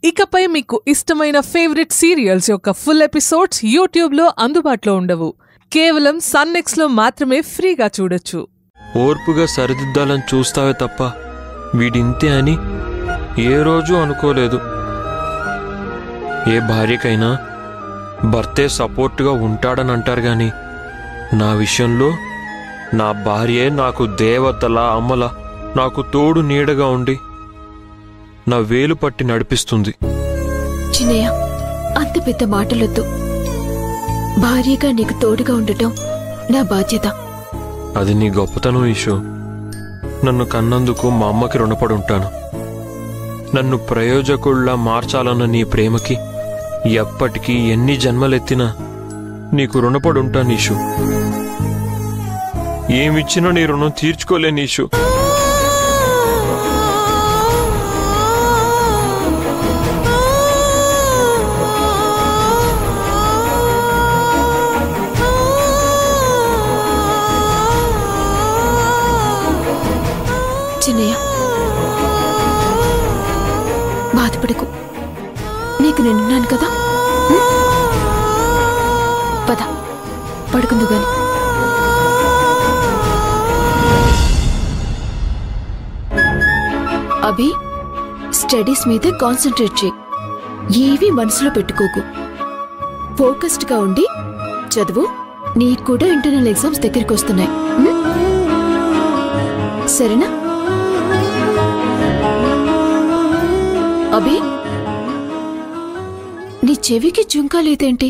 ఇకపై మీకు ఇష్టమైన ఫేవరెట్ సీరియల్స్ యొక్క ఫుల్ ఎపిసోడ్స్ యూట్యూబ్లో అందుబాటులో ఉండవు కేవలం సన్నెక్స్లో మాత్రమే ఫ్రీగా చూడొచ్చు ఓర్పుగా సరిదిద్దాలని చూస్తావే తప్ప వీడింతే అని ఏ రోజు అనుకోలేదు ఏ భార్యకైనా భర్తే సపోర్ట్గా ఉంటాడని అంటారు గాని నా విషయంలో నా భార్యే నాకు దేవతల అమ్మల నాకు తోడు నీడగా ఉండి నా వేలు పట్టి నడిపిస్తుంది చిన్నయ్య అంత పెద్ద మాటలొద్దు భార్యగా నీకు తోడుగా ఉండటం నా బాధ్యత అది నీ గొప్పతనం ఈషో నన్ను కన్నందుకు మా అమ్మకి రుణపడి ఉంటాను నన్ను ప్రయోజకుల్లా మార్చాలన్న నీ ప్రేమకి ఎప్పటికీ ఎన్ని జన్మలెత్తినా నీకు రుణపడి ఉంటాను ఈషు ఏమిచ్చినా నీ రుణం తీర్చుకోలేని ఈషు చిన్నయ్య బాధపడకు నీకు నేనున్నాను కదా ఉం? పద పడుకుందు గాని అభి స్టడీస్ మీద కాన్సన్ట్రేట్ చేయి ఏవి మనసులో పెట్టుకోకు ఫోకస్డ్ గా ఉండి చదువు నీకు కూడా ఇంటర్నల్ ఎగ్జామ్స్ దగ్గరికి వస్తున్నాయి ఉం? సరేనా అభి నీ చెవికి జుంకా లేదేంటి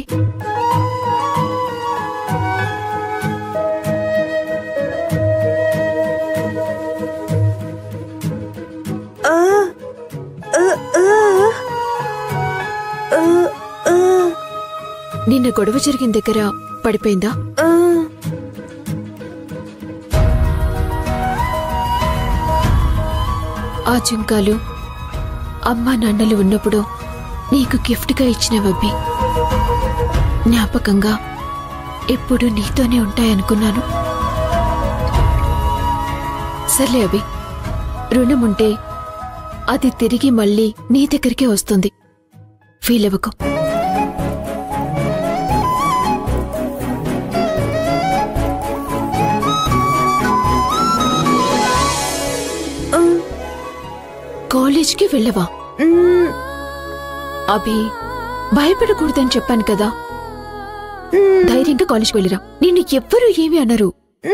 నిన్న గొడవ జరిగిన దగ్గర పడిపోయిందా ఆ జుంకాలు అమ్మా నాన్నలు ఉన్నప్పుడు నీకు గిఫ్ట్గా ఇచ్చినవబ్బి జ్ఞాపకంగా ఎప్పుడు నీతోనే ఉంటాయనుకున్నాను సర్లే అభి రుణం ఉంటే అది తిరిగి మళ్ళీ నీ దగ్గరికే వస్తుంది ఫీల్ అవ్వకు కాలేజ్కి వెళ్ళవా అభి భయపడకూడదని చెప్పాను కదా ధైర్యంగా కాలేజ్కి వెళ్ళిరా నిన్ను ఎవ్వరూ ఏమీ అనరు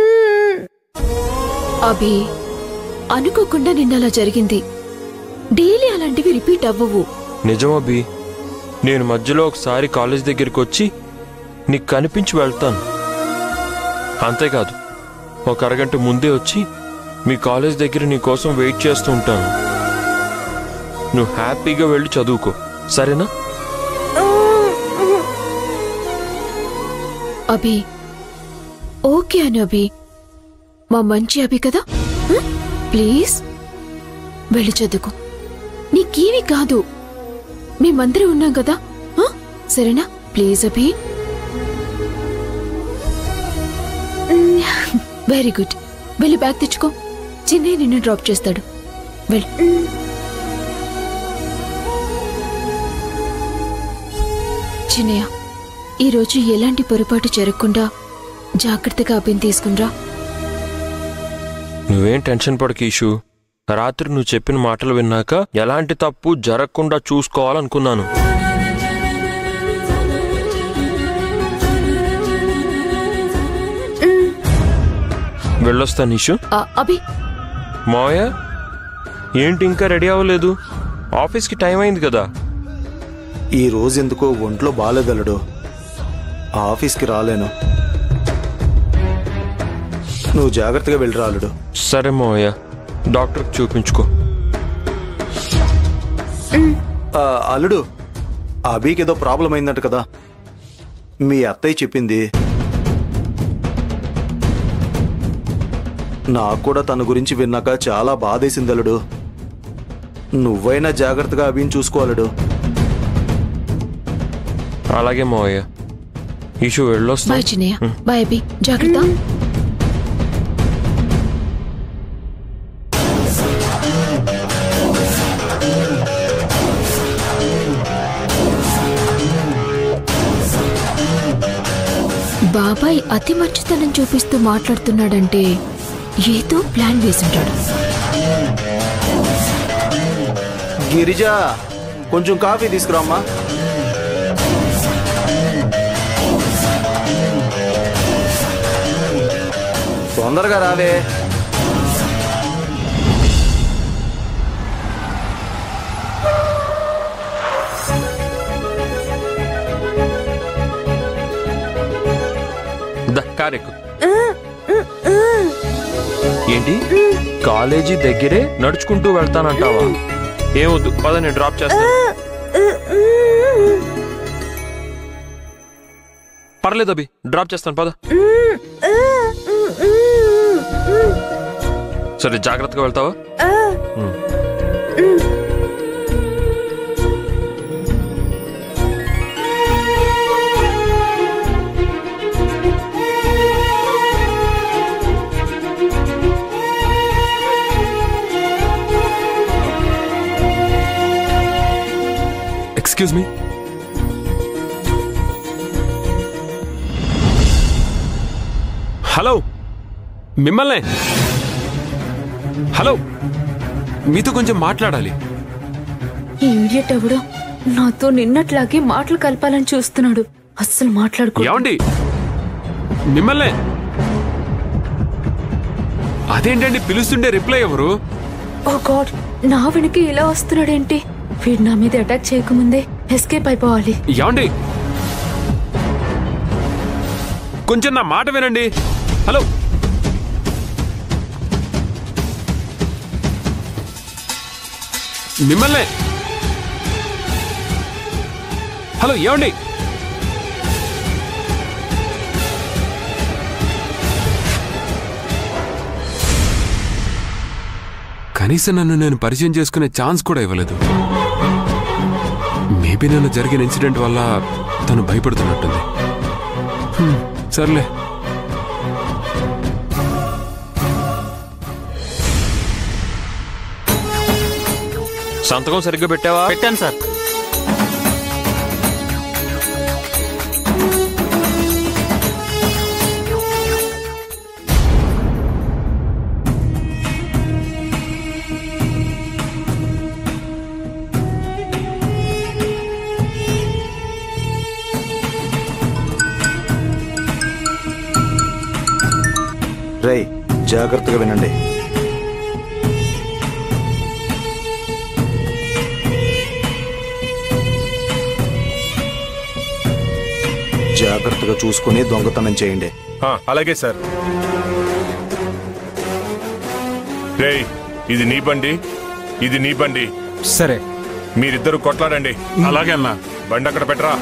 అభి అనుకోకుండా నిన్న అలా జరిగింది డైలీ అలాంటివి రిపీట్ అవ్వవు నిజమబ్బి నేను మధ్యలో ఒకసారి కాలేజ్ దగ్గరికి వచ్చి నీకు కనిపించి వెళ్తాను అంతేకాదు ఒక అరగంట ముందే వచ్చి మీ కాలేజ్ దగ్గర నీ కోసం వెయిట్ చేస్తూ ఉంటాను నువ్వు హ్యాపీగా వెళ్ళి చదువుకో సరేనా అభి ఓకే అను అభి మా మంచి అభి కదా హ్మ్? ప్లీజ్ వెళ్ళి చదువుకో నీకేమీ కాదు మేమందరం ఉన్నాం కదా ఆ? సరేనా ప్లీజ్ అభి వెరీ గుడ్ వెళ్ళి బ్యాగ్ తెచ్చుకో చిన్నయ్య నిన్ను డ్రాప్ చేస్తాడు వెళ్ళి చిన్నయ్య ఈరోజు ఎలాంటి పొరపాటు జరగకుండా జాగ్రత్తగా అభిని తీసుకునిరా నువ్వేం టెన్షన్ పడక ఈషు రాత్రి నువ్వు చెప్పిన మాటలు విన్నాక ఎలాంటి తప్పు జరగకుండా చూసుకోవాలనుకున్నాను వెళ్ళొస్తాను ఈషు ఆ, అభి మావయ్య ఏంటి ఇంకా రెడీ అవ్వలేదు ఆఫీస్కి టైం అయింది కదా ఈ రోజు ఎందుకో ఒంట్లో బాలేదలుడు ఆఫీస్కి రాలేను నువ్వు జాగ్రత్తగా వెళ్ళి రాలుడు సరే మావయ్య డాక్టర్కి చూపించుకో ఆ, అల్లుడు అభికి ఏదో ప్రాబ్లం అయిందంట కదా మీ అత్తయ్య చెప్పింది నాకు కూడా తన గురించి విన్నాక చాలా బాధేసింది అల్లుడు నువ్వైనా జాగ్రత్తగా అభిని చూసుకోవాలడు అలాగే మావయ్య ఈషు వెళ్ళొస్తా బాయ్ చిన్నయ్య బాయ్ అభి జాగ్రత్త బాబాయ్ అతి మంచితనం చూపిస్తూ మాట్లాడుతున్నాడంటే ఏదో ప్లాన్ వేసుంటాడు గిరిజ కొంచెం కాఫీ తీసుకురామ్మా తొందరగా రావే ద కారెక్కు ఏంటి కాలేజీ దగ్గరే నడుచుకుంటూ వెళ్తానంటావా ఏమొద్దు పద నేను డ్రాప్ చేస్తాను పర్లేదు అభి డ్రాప్ చేస్తాను పద సరే జాగ్రత్తగా వెళ్తావా ఉమ్. ఎక్స్క్యూజ్ మీ హలో మిమ్మల్నే హలో మీతో కొంచెం మాట్లాడాలి ఈ ఇడియట్ ఎవడో నాతో నిన్నట్లాగే మాటలు కలపాలని చూస్తున్నాడు అస్సలు మాట్లాడుకో ఏమండి మిమ్మల్నే అదేంటండి పిలుస్తుండే రిప్లై ఎవరు ఓ గాడ్ నా వెనక ఇలా వస్తున్నాడేంటి వీడు నా మీద అటాక్ చేయకముందే ఎస్కేప్ అయిపోవాలి ఏమండి కొంచెం నా మాట వినండి హలో మిమ్మల్నే హలో ఏమండి కనీసం నన్ను నేను పరిచయం చేసుకునే ఛాన్స్ కూడా ఇవ్వలేదు మేబీ నన్ను జరిగిన ఇన్సిడెంట్ వల్ల తను భయపడుతున్నట్టుంది హ్మ్, సర్లే సంతకం సరిగ్గా పెట్టావా పెట్టాను సార్ రై జాగ్రత్తగా వినండి జాగ్రత్తగా చూసుకుని దొంగతనం చేయండి ఆ, అలాగే సార్ రేయ్ ఇది నీ బండి ఇది నీ బండి సరే మీరిద్దరు కొట్లాడండి అలాగే అన్నా బండి అక్కడ పెట్టరా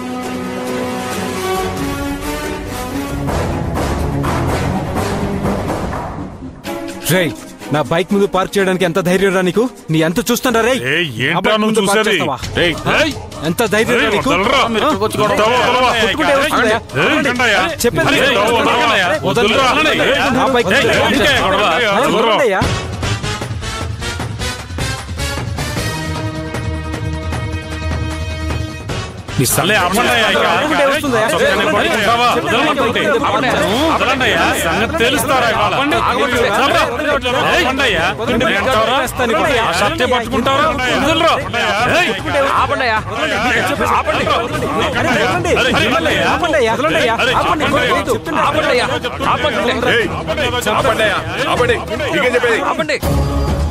రేయ్ నా బైక్ ముందు పార్క్ చేయడానికి ఎంత ధైర్యం రా నీకు నీ ఎంత చూస్తుంటా రేయ్ ఏయ్, ఏంట్రా నా బైక్ నువ్వు ముందు పార్క్ చూసేది? చేస్తావా? రేయ్, ఆ? రేయ్. ఎంత ధైర్యం రా రేయ్, నీకు వదలరా. ఆ? వదలరా, వదలరా. కొట్టుకుంటే వస్తుందా? ఏయ్, వదలండి. ఏంటయ్యా? చెప్పేది రేయ్, వినండి. వదలరా. వదలరా. వదలరా. నా బైక్ రేయ్, ముందు ఏంటి పార్క్ గొడవ? చేస్తావా? వదలరా. వదలండియ్యా. సర్లే, అవ్వండయ్యా ఇక. కొట్టుకుంటే వస్తుందా? చొక్కానే పట్టుకుంటావా? వదలమంటుంటే. వదలండయ్యా. సంగతి తెలుస్తారా ఇవాళ? చల్రా. అవ్వండయ్యా. తిండి తింటావరా? ఆ షర్టే పట్టుకుంటావరా? వదలరా. ఏయ్. ఆపండియ్యా. అరే, అరే, వదలండయ్యా. ఆపండియ్యా. వదలండియ్యా. అరే, ఆపండి. చెప్పండి. వద్దు. ఆపండియ్యా. ఆపండి. ఏయ్, ఆపండి. ఆపండి. ఇక చెప్పేది ఆపండి